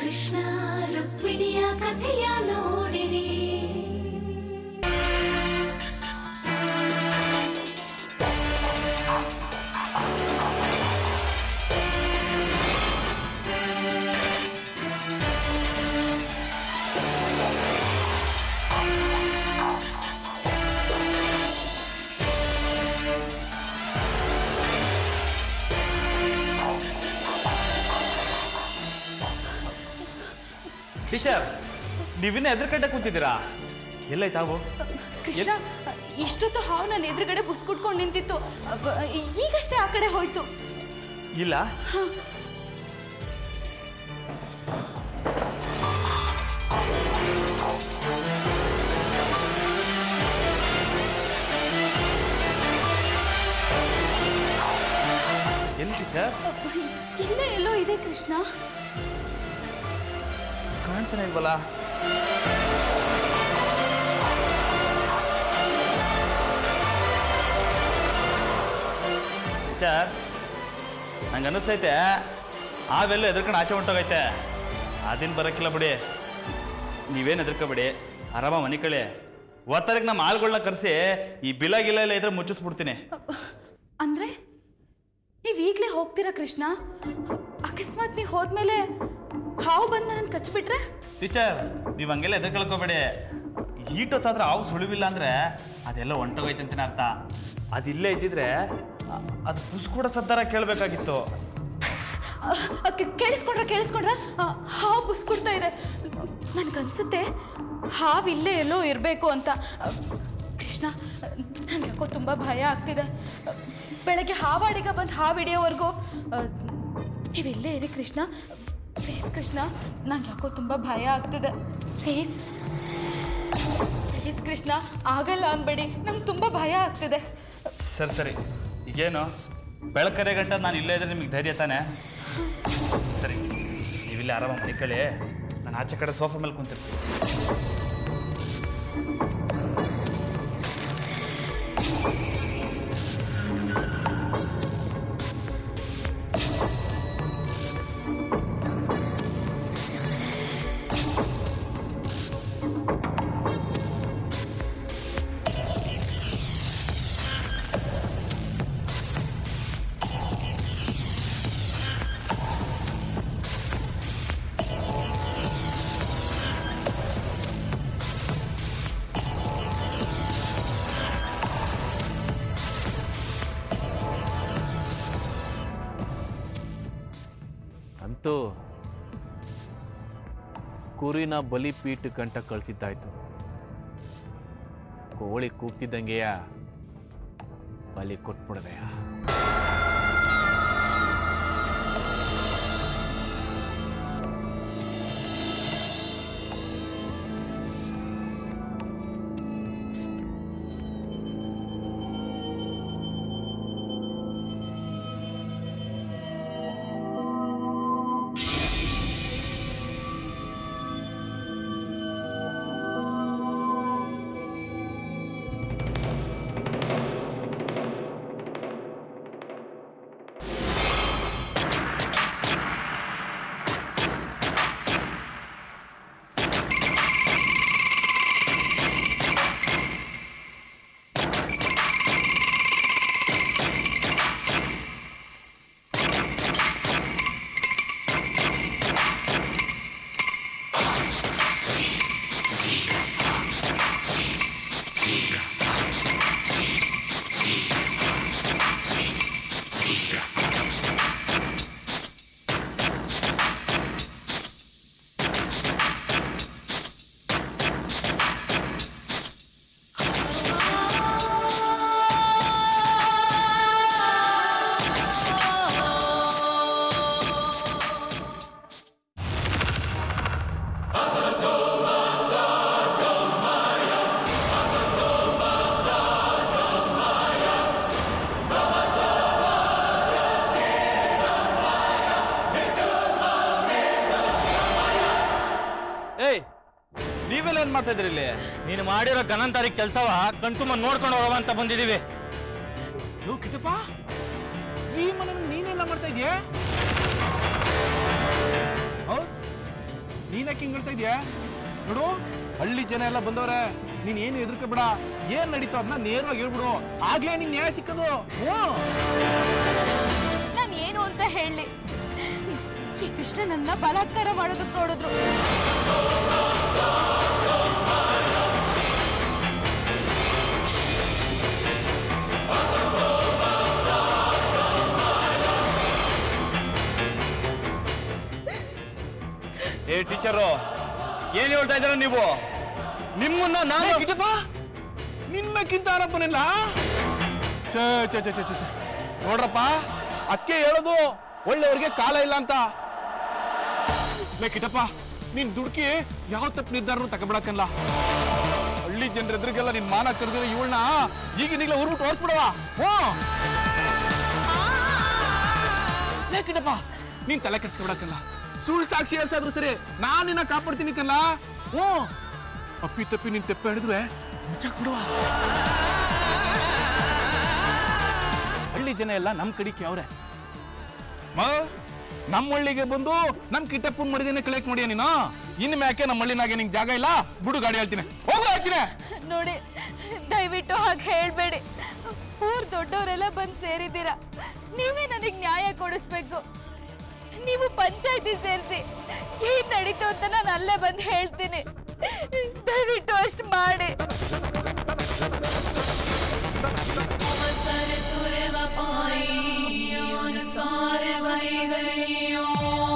ಕೃಷ್ಣ ರುಕ್ಮಿಣಿಯ ಕಥೆಯ ನೋಡಿರಿ ಟೀಚರ್ ನೀವಿನ್ನ ಎದುರುಗಡೆ ಕೂತಿದ್ದೀರಾ ಎಲ್ಲೈತೆ ಹಾವು ಕೃಷ್ಣ ಇಷ್ಟೊತ್ತು ಹಾವು ನನ್ನ ಎದುರುಗಡೆ ಬುಸ್ಕುಟ್ಕೊಂಡು ನಿಂತಿತ್ತು ಅಬ್ಬ, ಈಗಷ್ಟೇ ಆ ಕಡೆ ಹೋಯ್ತು ಇಲ್ಲ ಎಲ್ಲಿ ಟೀಚರ್ ಅಬ್ಬ, ಇಲ್ಲೇ ಎಲ್ಲೋ ಇದೆ ಕೃಷ್ಣ ಕಾಣ್ತಾನೆ ಇಲ್ವಲ್ಲ ಟೀಚರ್ ನಂಗೆ ಅನ್ನಿಸ್ತೈತೆ ಆವೆಲ್ಲ ಎದ್ರಕೊಂಡು ಆಚೆ ಹೊಂಟೋಗೈತೆ ಅದಿನ್ ಬರೋಕ್ಕಿಲ್ಲ ಬಿಡಿ ನೀವೇನು ಎದ್ರಕೋಬೇಡಿ ಆರಾಮ ಮನೆ ಕಳಿ ಒತ್ತರಿಗೆ ನಮ್ಮ ಆಳುಗಳನ್ನ ಕರೆಸಿ ಈ ಬಿಲ ಗಿಲ ಎಲ್ಲ ಇದ್ರೆ ಮುಚ್ಚಿಸ್ಬಿಡ್ತೀನಿ ಅಂದ್ರೆ ನೀವ್ ಈಗ್ಲೇ ಹೋಗ್ತೀರಾ ಕೃಷ್ಣ ಅಕಸ್ಮಾತ್ ನೀವ್ ಹೋದ್ಮೇಲೆ ಹಾವು ಬಂದು ನನ್ನ ಕಚ್ಬಿಟ್ರೆ ಟೀಚರ್ ನೀವು ಹಂಗೆಲ್ಲ ಎದ್ರ ಕಳ್ಕೊಬೇಡಿ ಈಟೊತ್ತಾದ್ರೆ ಹಾವು ಸುಳಿವಿಲ್ಲ ಅಂದ್ರೆ ಅದೆಲ್ಲ ಹೊಂಟೋಗೈತೆ ಅಂತಾನೆ ಅರ್ಥ ಅದಿಲ್ಲೇ ಇದ್ದಿದ್ರೆ ಅ- ಅದು ಪುಸ್ ಕೂಡ ಸದ್ದಾರ ಕೇಳಬೇಕಾಗಿತ್ತು ಅಹ್, ಅಹ್, ಕೇಳಿಸ್ಕೊಂಡ್ರ ಕೇಳಿಸ್ಕೊಂಡ್ರ ಅಹ್, ಹಾವು ಬುಸ್ಕೊಡ್ತಾ ಇದೆ ನನ್ಗನ್ಸುತ್ತೆ ಹಾವು ಇಲ್ಲೇ ಎಲ್ಲೋ ಇರಬೇಕು ಅಂತ ಅಹ್, ಕೃಷ್ಣ ನಂಗೆ ಯಾಕೋ ತುಂಬ ಭಯ ಆಗ್ತಿದೆ ಅಹ್, ಬೆಳಗ್ಗೆ ಹಾವಾಡಿಗ ಬಂದು ಹಾವು ಹಿಡಿಯೋವರೆಗೂ ನೀವು ಇಲ್ಲೇ ಇರಿ ಕೃಷ್ಣ ಪ್ಲೀಸ್ ಕೃಷ್ಣ ನಂಗೆ ಯಾಕೋ ತುಂಬ ಭಯ ಆಗ್ತಿದೆ ಪ್ಲೀಸ್ ಪ್ಲೀಸ್ ಕೃಷ್ಣ ಆಗಲ್ಲ ಅನ್ಬೇಡಿ ನಂಗೆ ತುಂಬ ಭಯ ಆಗ್ತಿದೆ ಸರಿ ಸರಿ ಈಗೇನು ಬೆಳಕರೆ ಗಂಟ ನಾನು ಇಲ್ಲೇ ಇದ್ರೆ ನಿಮಗೆ ಧೈರ್ಯ ತಾನೆ ಸರಿ ನೀವಿಲ್ಲಿ ಆರಾಮ ಮನಿಕಳಿ ನಾನು ಆಚೆ ಕಡೆ ಸೋಫಾ ಮೇಲೆ ಕುಂತಿರ್ತೀನಿ ಅಂತೂ ಕುರಿನ ಬಲಿಪೀಠ ಗಂಟ ಕಳಿಸಿದ್ದಾಯ್ತು ಕೋಳಿ ಕೂಗ್ತಿದ್ದಂಗೆಯ ಬಲಿ ಕೊಟ್ಬಿಡ್ದೆಯ ಏಯ್ ನೀವೆಲ್ಲ ಏನು ಮಾಡ್ತಾ ಇದ್ರಿ ಇಲ್ಲಿ ನೀನು ಮಾಡಿರೋ ಗನಂತಾರಿ ಕೆಲಸವ ಕಣ್ತುಂಬ ನೋಡ್ಕೊಂಡು ಹೋಗವ ಅಂತ ಬಂದಿದ್ದೀವಿ ಲೋ ಕಿಟ್ಟಪ್ಪ ಈ ಮನೆ ನೀನೆಲ್ಲ ಮಾಡ್ತಾ ಇದೀಯ ಹೌದ್ ನೀನ್ಯಾಕೆ ಹಿಂಗ್ ಹೇಳ್ತಾ ಇದೀಯಾ ನೋಡು ಹಳ್ಳಿ ಜನ ಎಲ್ಲ ಬಂದವ್ರೆ ನೀನ್ ಏನು ಹೆದರ್ಕೋಬೇಡ ಏನ್ ನಡೀತೋ ಅದನ್ನ ನೇರವಾಗಿ ಹೇಳ್ಬಿಡು ಆಗ್ಲೇ ನಿನ್ ನ್ಯಾಯ ಸಿಕ್ಕದು ಹ್ಞೂ ನಾನು ಏನು ಅಂತ ಹೇಳಲಿ ಈ ಕೃಷ್ಣ ನನ್ನ ಬಲಾತ್ಕಾರ ಮಾಡೋದಕ್ಕೆ ನೋಡಿದ್ರು ಏ ಟೀಚರು ಏನ್ ಹೇಳ್ತಾ ಇದ್ದೀರ ನೀವು ನಿಮ್ಮನ್ನ ನಾನು ಕಿಟ್ಟಪ್ಪ ನಿನ್ಮೇಕಿಂತ ಆರೋಪನಿಲ್ಲ ಛೇ ಛೇ ಛೇ ಛೇ ಛೇ ಛೇ. ನೋಡ್ರಪ್ಪ ಅದಕ್ಕೆ ಹೇಳೋದು ಒಳ್ಳೆಯವ್ರಿಗೆ ಕಾಲ ಇಲ್ಲ ಅಂತ ಲೇ ಕಿಟ್ಟಪ್ಪ ನೀನ್ ದುಡ್ಕಿ ಯಾವ ತಪ್ಪು ನಿರ್ಧಾರನು ತಗೊಬಿಡಕ್ಕಲ್ಲ ಹಳ್ಳಿ ಜನರ ಎದುರಿಗೆಲ್ಲ ನಿನ್ ಮಾನ ಕರೆದಿರೋ ಇವಳನ್ನ ಈಗಿನೀಗ್ಲೇ ಊರ್ಬಿಟ್ಟು ಓಡಿಸ್ಬಿಡವ ಹ್ಞೂ ಲೇ ಕಿಟ್ಟಪ್ಪ ನೀನ್ ತಲೆ ಕೆಡ್ಸ್ಕೊಬಿಡಕ್ಕಲ್ಲ ಸುಳ್ಳು ಸಾಕ್ಷಿ ಹೇಳ್ಸಾದ್ರು ಸರಿ ನಾನು ನಿನ್ನ ಕಾಪಾಡ್ತೀನಿ ಕಲ್ಲ ಹ್ಞೂ ಅಪ್ಪಿ ತಪ್ಪಿ ನಿನ್ ತೆಪ್ಪೆ ಹಿಡಿದ್ರೆ ನಿಜ ಕೊಡುವ ಹಳ್ಳಿ ಜನ ಎಲ್ಲ ನಮ್ ಕಡಿಕೆ ಅವ್ರೆ ಮ ನಮ್ಮ ಹಳ್ಳಿಗೆ ಬಂದು ನಮ್ ಕಿಟ್ಟಪ್ಪನ್ ಮಾಡಿದೇನೆ ಕಲೆಕ್ಟ್ ಮಾಡಿಯ ನೀನು ಇನ್ ಮ್ಯಾಕೆ ನಮ್ಮ ಹಳ್ಳಿನಾಗೆ ನಿಂಗೆ ಜಾಗ ಇಲ್ಲ ಬಿಡು ಗಾಡಿ ಹೇಳ್ತೀನಿ ಹೋಗು ಹೇಳ್ತೀನಿ ನೋಡಿ ದಯವಿಟ್ಟು ಹಾಗೆ ಹೇಳ್ಬೇಡಿ ಊರ್ ದೊಡ್ಡವರೆಲ್ಲ ಬಂದು ಸೇರಿದ್ದೀರಾ ನೀವೇ ನನಗೆ ನ್ಯಾಯ ಕೊಡಿಸ್ಬೇಕು ನೀವು ಪಂಚಾಯತಿ ಸೇರಿಸಿ ಏನ್ ನಡೀತು ಅಂತ ನಾನು ಅಲ್ಲೇ ಬಂದು ಹೇಳ್ತೀನಿ ದಯವಿಟ್ಟು ಅಷ್ಟು ಮಾಡಿ अवसर तुरव पाइयो सार भई गइयो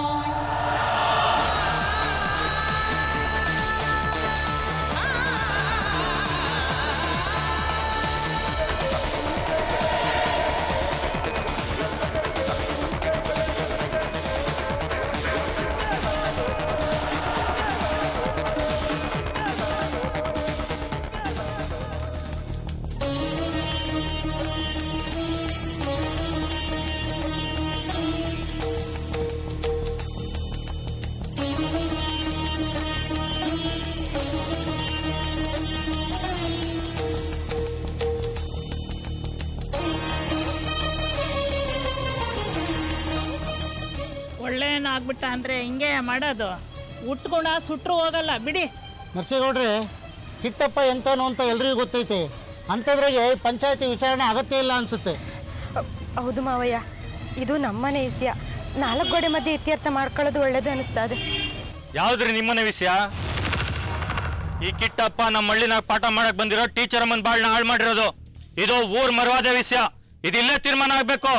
ಒಳ್ಳೆಯನಾಗ್ಬಿಟ್ಟ ಅಂದರೆ ಹಿಂಗೆ ಮಾಡೋದು ಉಟ್ಕೊಂಡ ಸುಟ್ಟರು ಹೋಗಲ್ಲ ಬಿಡಿ ನರಸೇಗೌಡ್ರೆ ಕಿಟ್ಟಪ್ಪ ಎಂತನೋ ಅಂತ ಎಲ್ರಿಗೂ ಗೊತ್ತೈತೆ ಅಂಥದ್ರಾಗೆ ಪಂಚಾಯತಿ ವಿಚಾರಣೆ ಅಗತ್ಯ ಇಲ್ಲ ಅನ್ಸುತ್ತೆ ಹೌದು ಮಾವಯ್ಯ ಇದು ನಮ್ಮನೆ ವಿಷಯ ನಾಲ್ಕು ಗೋಡೆ ಮಧ್ಯೆ ಇತ್ಯರ್ಥ ಮಾಡ್ಕೊಳ್ಳೋದು ಒಳ್ಳೇದು ಅನಿಸ್ತಾ ಇದೆ ಯಾವ್ದ್ರಿ ನಿಮ್ಮನೆ ವಿಷಯ ಈ ಕಿಟ್ಟಪ್ಪ ನಮ್ಮ ಹಳ್ಳಿನಾಗ ಪಾಠ ಮಾಡಕ್ ಬಂದಿರೋ ಟೀಚರ್ ಅಮ್ಮನ್ ಬಾಳ್ನ ಹಾಳು ಮಾಡಿರೋದು ಇದು ಊರ್ ಮರವಾದ ವಿಷಯ ಇದಿಲ್ಲೇ ತೀರ್ಮಾನ ಆಗ್ಬೇಕು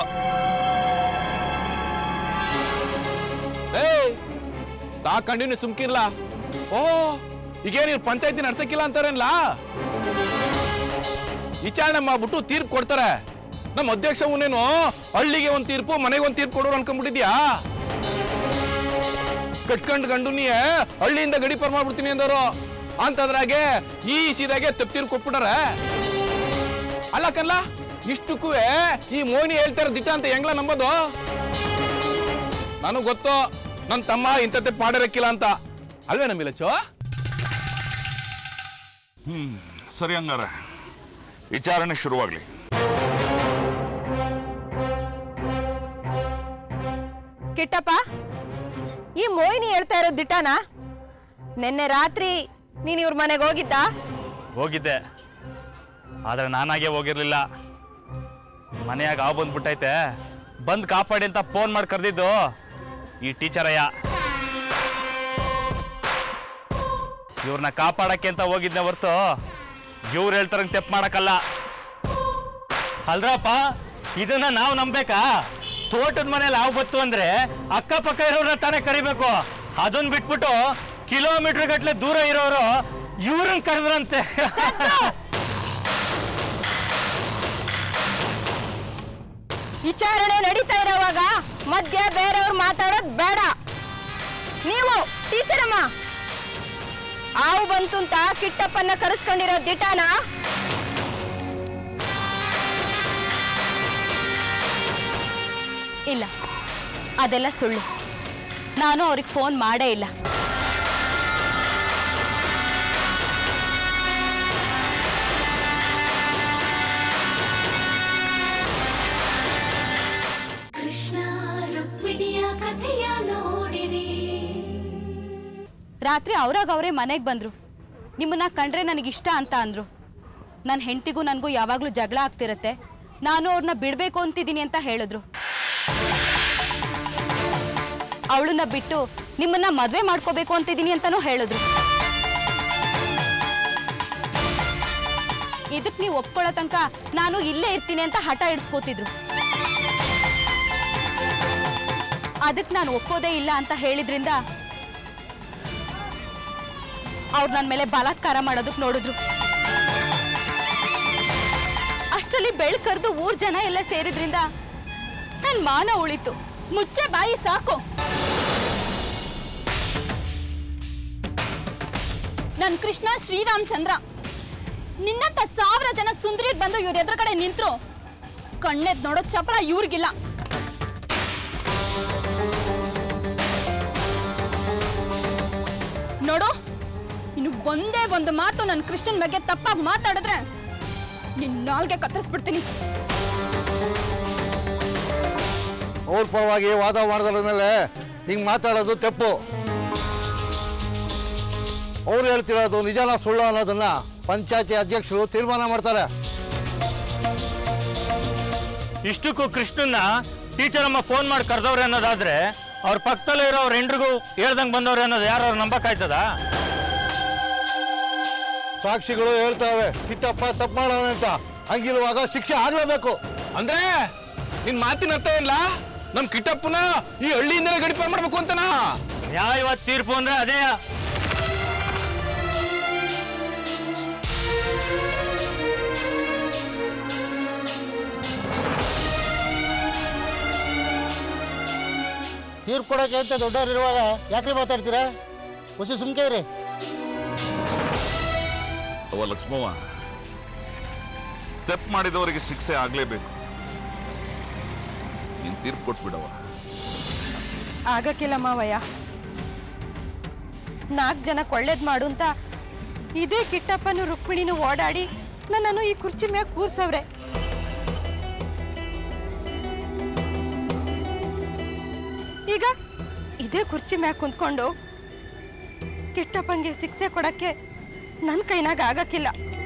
ಏಯ್ ಸಾಕಂಡಿನಿ ಸುಮ್ಕಿರ್ಲ ಓ ಈಗೇ ನೀನು ಪಂಚಾಯತಿ ನಡ್ಸಕ್ಕಿಲ್ಲ ಅಂತಾರೇನ್ಲ ವಿಚಾರಣೆ ಮಾಡ್ಬಿಟ್ಟು ತೀರ್ಪು ಕೊಡ್ತಾರೆ ನಮ್ಮ ಅಧ್ಯಕ್ಷ ಅವನೇನು ಹಳ್ಳಿಗೆ ಒಂದ್ ತೀರ್ಪು ಮನೆಗೆ ಒಂದ್ ತೀರ್ಪು ಕೊಡೋರು ಅನ್ಕೊಂಡ್ಬಿಟ್ಟಿದ್ಯಾ ಕಟ್ಕೊಂಡ್ ಗಂಡು ನೀ ಹಳ್ಳಿಯಿಂದ ಗಡಿಪಾರ್ ಮಾಡ್ಬಿಡ್ತೀನಿ ಅಂದವರು ಅಂತದ್ರಾಗೆ ಈ ಸೀದಾಗೆ ತಪ್ಪು ತೀರ್ಪು ಕೊಟ್ಬಿಟ್ಟಾರೆ ಅಲ್ಲ ಕಲ್ಲ ಇಷ್ಟಕ್ಕೂ ಈ ಮೋಹಿನಿ ಹೇಳ್ತಾರೆ ದಿಟ್ಟ ಅಂತ ಹೆಂಗ್ಲ ನಂಬೋದು ನನಗೆ ಗೊತ್ತು ನನ್ನ ತಮ್ಮ ಇಂಥ ತಪ್ಪು ಮಾಡಿರಕ್ಕಿಲ್ಲ ಅಂತ ಅಲ್ವೇ ನಮ್ಮಿಲಚ್ಚೋ ಹ್ಮ್ ಸರಿ ಹಂಗಾರೆ ವಿಚಾರಣೆ ಶುರುವಾಗ್ಲಿ ಕಿಟ್ಟಪ್ಪ ಈ ಮೋಹಿನಿ ಹೇಳ್ತಾ ಇರೋ ದಿಟ್ಟಾನ ನಿನ್ನೆ ರಾತ್ರಿ ನೀನ್ ಇವ್ರ ಮನೆಗೆ ಹೋಗಿದ್ದ ಹೋಗಿದ್ದೆ ಆದ್ರೆ ನಾನಾಗೆ ಹೋಗಿರ್ಲಿಲ್ಲ ಮನೆಯಾಗ ಹಾವು ಬಂದ್ಬಿಟ್ಟೈತೆ ಬಂದು ಕಾಪಾಡಿ ಅಂತ ಫೋನ್ ಮಾಡಿ ಕರೆದಿದ್ದು ಈ ಟೀಚರಯ್ಯ ಇವ್ರನ್ನ ಕಾಪಾಡಕ್ಕೆ ಅಂತ ಹೋಗಿದ್ದೆ ಹೊರ್ತು ಇವ್ರು ಹೇಳ್ತಾರಂಗೆ ತೆಪ್ಪು ಮಾಡಕ್ಕಲ್ಲ ಅಲ್ರಪ್ಪ ಇದನ್ನ ನಾವು ನಂಬೇಕಾ ತೋಟದ ಮನೇಲಿ ಹಾವು ಬತ್ತು ಅಂದ್ರೆ ಅಕ್ಕಪಕ್ಕ ಇರೋರನ್ನ ತಾನೇ ಕರಿಬೇಕು ಅದನ್ನ ಬಿಟ್ಬಿಟ್ಟು ಕಿಲೋಮೀಟರ್ ಗಟ್ಲೆ ದೂರ ಇರೋರು ಇವ್ರನ್ನ ಕರೆದ್ರಂತೆ ವಿಚಾರಣೆ ನಡೀತಾ ಇರೋವಾಗ ಮಧ್ಯ ಬೇರೆಯವ್ರು ಮಾತಾಡೋದು ಬೇಡ ನೀವು ಟೀಚರ್ ಅಮ್ಮ ಆವು ಬಂತು ಅಂತ ಕಿಟ್ಟಪ್ಪನ್ನ ಕರೆಸ್ಕೊಂಡಿರೋ ದಿಟಾನ ಇಲ್ಲ ಅದೆಲ್ಲ ಸುಳ್ಳು ನಾನು ಅವ್ರಿಗೆ ಫೋನ್ ಮಾಡೇ ಇಲ್ಲ ಕೃಷ್ಣ ರುಕ್ಮಿಣಿಯ ಕಥೆಯ ನೋಡಿರಿ ರಾತ್ರಿ ಅವ್ರಾಗ ಅವರೇ ಮನೆಗೆ ಬಂದರು ನಿಮ್ಮನ್ನ ಕಂಡ್ರೆ ನನಗಿಷ್ಟ ಅಂತ ಅಂದರು ನನ್ನ ಹೆಂಡ್ತಿಗೂ ನನಗೂ ಯಾವಾಗಲೂ ಜಗಳ ಆಗ್ತಿರತ್ತೆ ನಾನು ಅವ್ರನ್ನ ಬಿಡಬೇಕು ಅಂತಿದ್ದೀನಿ ಅಂತ ಹೇಳಿದ್ರು ಅವಳನ್ನ ಬಿಟ್ಟು ನಿಮ್ಮನ್ನ ಮದುವೆ ಮಾಡ್ಕೋಬೇಕು ಅಂತಿದ್ದೀನಿ ಅಂತಲೂ ಹೇಳಿದ್ರು ಇದಕ್ಕೆ ನೀವು ಒಪ್ಕೊಳ್ಳೋ ತನಕ ನಾನು ಇಲ್ಲೇ ಇರ್ತೀನಿ ಅಂತ ಹಠ ಹಿಡ್ಸ್ಕೋತಿದ್ರು ಅದಕ್ಕೆ ನಾನು ಒಪ್ಪೋದೇ ಇಲ್ಲ ಅಂತ ಹೇಳಿದ್ರಿಂದ ಅವ್ರು ನನ್ನ ಮೇಲೆ ಬಲಾತ್ಕಾರ ಮಾಡೋದಕ್ಕೆ ನೋಡಿದ್ರು ಅಷ್ಟರಲ್ಲಿ ಬೆಳ್ಕರ್ದು ಊರ್ ಜನ ಎಲ್ಲ ಸೇರಿದ್ರಿಂದ ನನ್ನ ಮಾನ ಉಳಿತು ಮುಚ್ಚೆ ಬಾಯಿ ಸಾಕು ನನ್ ಕೃಷ್ಣ ಶ್ರೀರಾಮಚಂದ್ರ ನಿನ್ನಂತ ಸಾವಿರ ಜನ ಸುಂದರಿ ಬಂದು ಇವ್ರ ಎದುರುಗಡೆ ನಿಂತ್ರು ಕಣ್ಣೆದ್ ನೋಡೋ ಚಪಲ ಇವ್ರಿಗಿಲ್ಲ ನೋಡು ಇನ್ನು ಒಂದೇ ಒಂದು ಮಾತು ನನ್ನ ಕೃಷ್ಣನ್ ಬಗ್ಗೆ ತಪ್ಪಾಗಿ ಮಾತಾಡಿದ್ರೆ ನಿನ್ ನಾಲ್ಗೆ ಕತ್ತರಿಸ್ಬಿಡ್ತೀನಿ ಅವ್ರ ಪರವಾಗಿ ವಾದ ಮಾಡಿದ್ರ ಮೇಲೆ ಹಿಂಗೆ ಮಾತಾಡೋದು ತಪ್ಪು ಅವ್ರು ಹೇಳ್ತಿರೋದು ನಿಜನ ಸುಳ್ಳು ಅನ್ನೋದನ್ನ ಪಂಚಾಯತಿ ಅಧ್ಯಕ್ಷರು ತೀರ್ಮಾನ ಮಾಡ್ತಾರೆ ಇಷ್ಟಕ್ಕೂ ಕೃಷ್ಣನ್ನ ಟೀಚರ್ ಅಮ್ಮ ಫೋನ್ ಮಾಡಿ ಕರೆದವ್ರೆ ಅನ್ನೋದಾದ್ರೆ ಅವ್ರ ಪಕ್ಕದಲ್ಲೇ ಇರೋ ಅವ್ರ ಹೆಂಡ್ರಿಗೂ ಹೇಳ್ದಂಗೆ ಬಂದವ್ರೆ ಅನ್ನೋದು ಯಾರು ಅವ್ರು ನಂಬಕ್ಕಾಯ್ತದ ಸಾಕ್ಷಿಗಳು ಹೇಳ್ತಾವೆ ಕಿಟ್ಟಪ್ಪ ತಪ್ಪು ಮಾಡೋನೆ ಅಂತ ಹಂಗಿರುವಾಗ ಶಿಕ್ಷೆ ಆಗ್ಲೇಬೇಕು ಅಂದ್ರೆ ನಿನ್ ಮಾತಿನ ಅರ್ಥ ಇಲ್ಲ ನಮ್ ಕಿಟ್ಟಪ್ಪನ ಈ ಹಳ್ಳಿಯಿಂದಲೇ ಗಡಿಪಾರು ಮಾಡ್ಬೇಕು ಅಂತನಾ ನ್ಯಾಯವಾದ ತೀರ್ಪು ಅಂದ್ರೆ ಅದೇ ತೀರ್ಪು ಕೊಡೋಕೆ ಅಂತ ದೊಡ್ಡವರಿರುವಾಗ ಯಾಕ್ರಿ ಮಾತಾಡ್ತೀರಾ ಹೊಸ ಸುಮ್ಕೆ ಇರಿ ಅವ ಲಕ್ಷ್ಮವ್ವ ತಪ್ಪು ಮಾಡಿದವರಿಗೆ ಶಿಕ್ಷೆ ಆಗ್ಲೇಬೇಕು ನೀನ್ ತೀರ್ಪು ಕೊಟ್ಬಿಡವ ಆಗಕ್ಕಿಲ್ಲ ಮಾವಯ್ಯ ನಾಲ್ಕು ಜನಕ್ಕೆ ಒಳ್ಳೇದು ಮಾಡು ಅಂತ ಇದೇ ಕಿಟ್ಟಪ್ಪನು ರುಕ್ಮಿಣಿನೂ ಓಡಾಡಿ ನನ್ನನ್ನು ಈ ಕುರ್ಚಿ ಮ್ಯಾಗ ಕೂರ್ಸವ್ರೆ ಈಗ ಇದೇ ಕುರ್ಚಿ ಮ್ಯಾಗ ಕುಂತ್ಕೊಂಡು ಕಿಟ್ಟಪ್ಪಂಗೆ ಶಿಕ್ಷೆ ಕೊಡಕ್ಕೆ ನನ್ನ ಕೈನಾಗ ಆಗಕ್ಕಿಲ್ಲ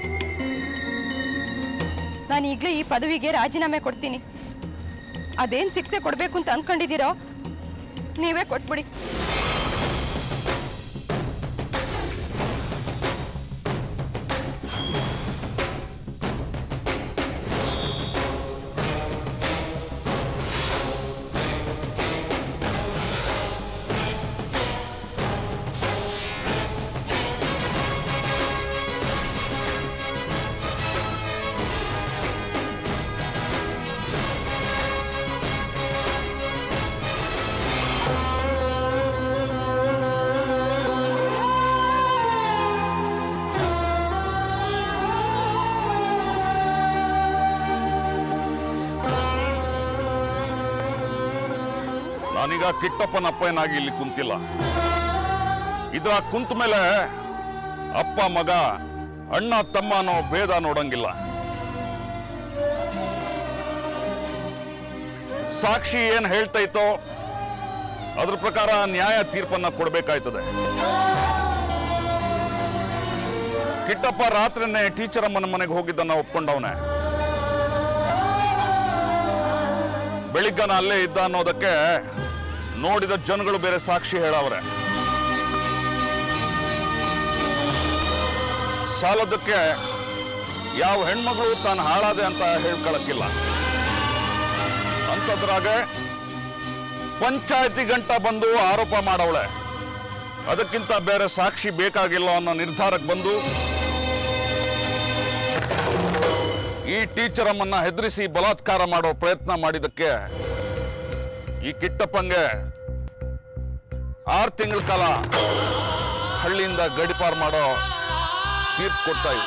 ನಾನು ಈಗಲೇ ಈ ಪದವಿಗೆ ರಾಜೀನಾಮೆ ಕೊಡ್ತೀನಿ ಅದೇನು ಶಿಕ್ಷೆ ಕೊಡಬೇಕು ಅಂತ ಅಂದ್ಕೊಂಡಿದ್ದೀರೋ ನೀವೇ ಕೊಟ್ಬಿಡಿ ನಾನೀಗ ಕಿಟ್ಟಪ್ಪನ ಅಪ್ಪನಾಗಿ ಇಲ್ಲಿ ಕುಂತಿಲ್ಲ ಇದ್ರ ಕುಂತ ಮೇಲೆ ಅಪ್ಪ ಮಗ ಅಣ್ಣ ತಮ್ಮ ಅನ್ನೋ ಭೇದ ನೋಡಂಗಿಲ್ಲ ಸಾಕ್ಷಿ ಏನ್ ಹೇಳ್ತೈತೋ ಅದ್ರ ಪ್ರಕಾರ ನ್ಯಾಯ ತೀರ್ಪನ್ನ ಕೊಡ್ಬೇಕಾಯ್ತದೆ ಕಿಟ್ಟಪ್ಪ ರಾತ್ರಿನೇ ಟೀಚರ್ ಅಮ್ಮನ ಮನೆಗೆ ಹೋಗಿದ್ದನ್ನ ಒಪ್ಕೊಂಡವನೆ ಬೆಳಿಗ್ಗನ ಅಲ್ಲೇ ಇದ್ದ ಅನ್ನೋದಕ್ಕೆ ನೋಡಿದ ಜನಗಳು ಬೇರೆ ಸಾಕ್ಷಿ ಹೇಳವ್ರೆ ಸಾಲದಕ್ಕೆ ಯಾವ ಹೆಣ್ಮಗಳು ತಾನು ಹಾಳಾದೆ ಅಂತ ಹೇಳ್ಕೊಳಕ್ಕಿಲ್ಲ ಅಂತದ್ರಾಗ ಪಂಚಾಯತಿ ಗಂಟ ಬಂದು ಆರೋಪ ಮಾಡವಳೆ ಅದಕ್ಕಿಂತ ಬೇರೆ ಸಾಕ್ಷಿ ಬೇಕಾಗಿಲ್ಲ ಅನ್ನೋ ನಿರ್ಧಾರಕ್ಕೆ ಬಂದು ಈ ಟೀಚರ್ ಅಮ್ಮನ್ನ ಹೆದರಿಸಿ ಬಲಾತ್ಕಾರ ಮಾಡೋ ಪ್ರಯತ್ನ ಮಾಡಿದಕ್ಕೆ ಈ ಕಿಟ್ಟಪ್ಪಂಗೆ ಆರು ತಿಂಗಳ ಕಾಲ ಹಳ್ಳಿಯಿಂದ ಗಡಿಪಾರು ಮಾಡೋ ತೀರ್ಪು ಕೊಡ್ತಾ ಇದ್ವಿ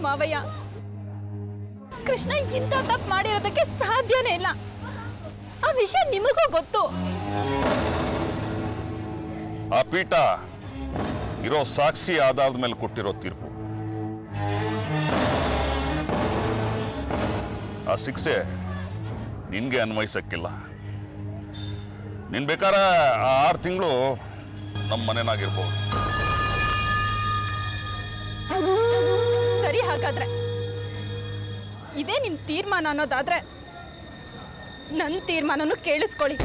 ಮಾವಯ್ಯ ಕೃಷ್ಣ ಇಂಥ ತಪ್ಪು ಮಾಡಿರೋದಕ್ಕೆ ಸಾಧ್ಯನೇ ಇಲ್ಲ ಆ ವಿಷಯ ನಿಮಗೂ ಗೊತ್ತು ಆ ಪೀಠ ಇರೋ ಸಾಕ್ಷಿ ಆಧಾರದ ಮೇಲೆ ಕೊಟ್ಟಿರೋ ತೀರ್ಪು ಆ ಶಿಕ್ಷೆ ನಿನ್ಗೆ ಅನ್ವಯಿಸಕ್ಕಿಲ್ಲ ನೀನ್ ಬೇಕಾದ್ರೆ ಆ ಆರು ತಿಂಗಳು ನಮ್ಮ ಮನೆನಾಗಿರ್ಬೋದು ಸರಿ ಹಾಗಾದ್ರೆ ಇದೇ ನಿಮ್ ತೀರ್ಮಾನ ಅನ್ನೋದಾದ್ರೆ ನನ್ನ ತೀರ್ಮಾನನು ಕೇಳಿಸ್ಕೊಳ್ಳಿ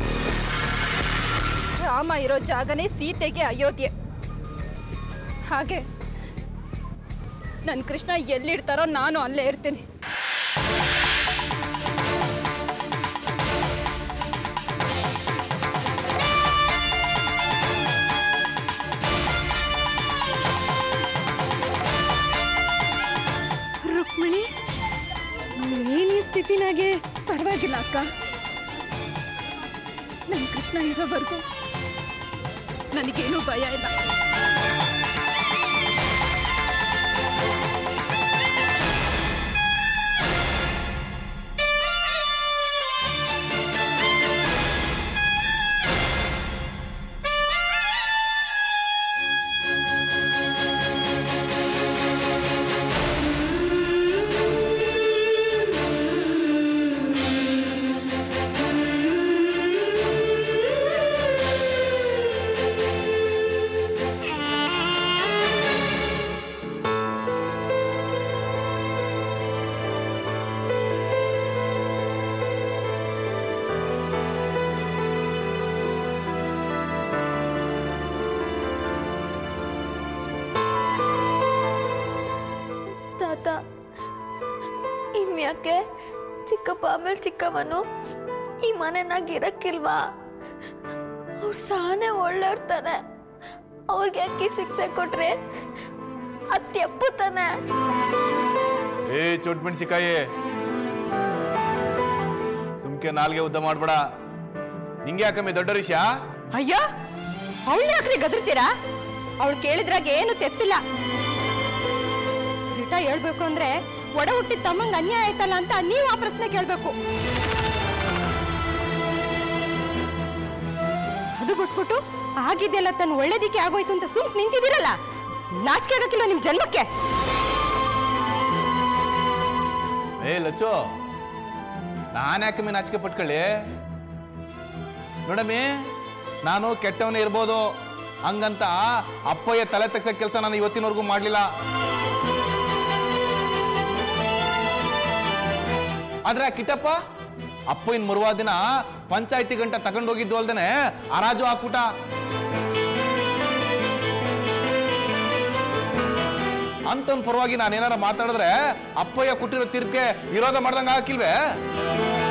ರಾಮ ಇರೋ ಜಾಗನೇ ಸೀತೆಗೆ ಅಯೋಧ್ಯೆ ಹಾಗೆ ನನ್ನ ಕೃಷ್ಣ ಎಲ್ಲಿಡ್ತಾರೋ ನಾನು ಅಲ್ಲೇ ಇರ್ತೀನಿ ರುಕ್ಮಿಣಿ ನೀನ್ ಈ ಸ್ಥಿತಿನಾಗೆ ಪರವಾಗಿಲ್ಲ ಅಕ್ಕ ನನ್ನ ಕೃಷ್ಣ ಇರೋವರೆಗೂ ನನಗೇನೂ ಭಯ ಇಲ್ಲ ತಾತ ಇನ್ಯಾಕೆ ಚಿಕ್ಕಪ್ಪ ಆಮೇಲೆ ಚಿಕ್ಕಮ್ಮನು ಈ ಮನೆನಾಗ ಇರಕ್ಕಿಲ್ವಾ ಅವ್ರು ಸಾನೆ ಒಳ್ಳೆಯವ್ರು ತಾನೆ ಅವ್ರಿಗೆ ಯಾಕೆ ಈ ಶಿಕ್ಷೆ ಕೊಟ್ರೆ ಅತ್ಯಪ್ಪು ತಾನೆ ಏ ಚೋಟ್ ಮೆಣಸಿಕಾಯಿ ಸುಮ್ಕೆ ನಾಲ್ಗೆ ಉದ್ದ ಮಾಡ್ಬೇಡ ನಿಂಗೆ ಯಾಕಮ್ಮಿ ದೊಡ್ಡ ವಿಷಯ ಅಯ್ಯ ಅವಳು ಯಾಕ್ರಿ ಗದರ್ತೀರಾ ಅವಳು ಕೇಳಿದ್ರಾಗ ಏನು ತೆಪ್ಪಿಲ್ಲ ದಿಟ ಹೇಳ್ಬೇಕು ಅಂದ್ರೆ ಒಡ ಹುಟ್ಟಿದ ತಮ್ಮಂಗ್ ಅನ್ಯಾಯ ಆಯ್ತಲ್ಲ ಅಂತ ನೀವು ಆ ಪ್ರಶ್ನೆ ಕೇಳ್ಬೇಕು ಅದು ಬಿಟ್ಬಿಟ್ಟು ಆಗಿದ್ದೆಲ್ಲ ತನ್ನ ಒಳ್ಳೇದಿಕ್ಕೆ ಆಗೋಯ್ತು ಅಂತ ಸುಮ್ಕ್ ನಿಂತಿದ್ದೀರಲ್ಲ ನಾಚಿಕೆ ಆಗಕ್ಕಿಲ್ಲ ನಿಮ್ ಜನ್ಮಕ್ಕೆ ಏ ಲಚ್ಚು ನಾನು ಯಾಕಮ್ಮಿ ನಾಚಿಕೆ ಪಟ್ಕೊಳ್ಳಿ ನೋಡಮ್ಮಿ ನಾನು ಕೆಟ್ಟವನೇ ಇರ್ಬೋದು ಹಂಗಂತ ಅಪ್ಪಯ್ಯ ತಲೆ ತೆಗ್ಸೋ ಕೆಲಸ ನಾನು ಇವತ್ತಿನವರೆಗೂ ಮಾಡಲಿಲ್ಲ ಆದ್ರೆ ಆ ಕಿಟ್ಟಪ್ಪ ಅಪ್ಪಯ್ಯನ ಮರುವ ದಿನ ಪಂಚಾಯತಿ ಗಂಟ ತಗೊಂಡೋಗಿದ್ದು ಅಲ್ದೇನೆ ಹರಾಜು ಹಾಕ್ಬಿಟ್ಟ ಅಂತವನ್ ಪರವಾಗಿ ನಾನೇನಾರ ಮಾತಾಡಿದ್ರೆ ಅಪ್ಪಯ್ಯ ಕೊಟ್ಟಿರೋ ತೀರ್ಪಿಗೆ ವಿರೋಧ ಮಾಡ್ದಂಗ ಹಾಕಿಲ್ವೇ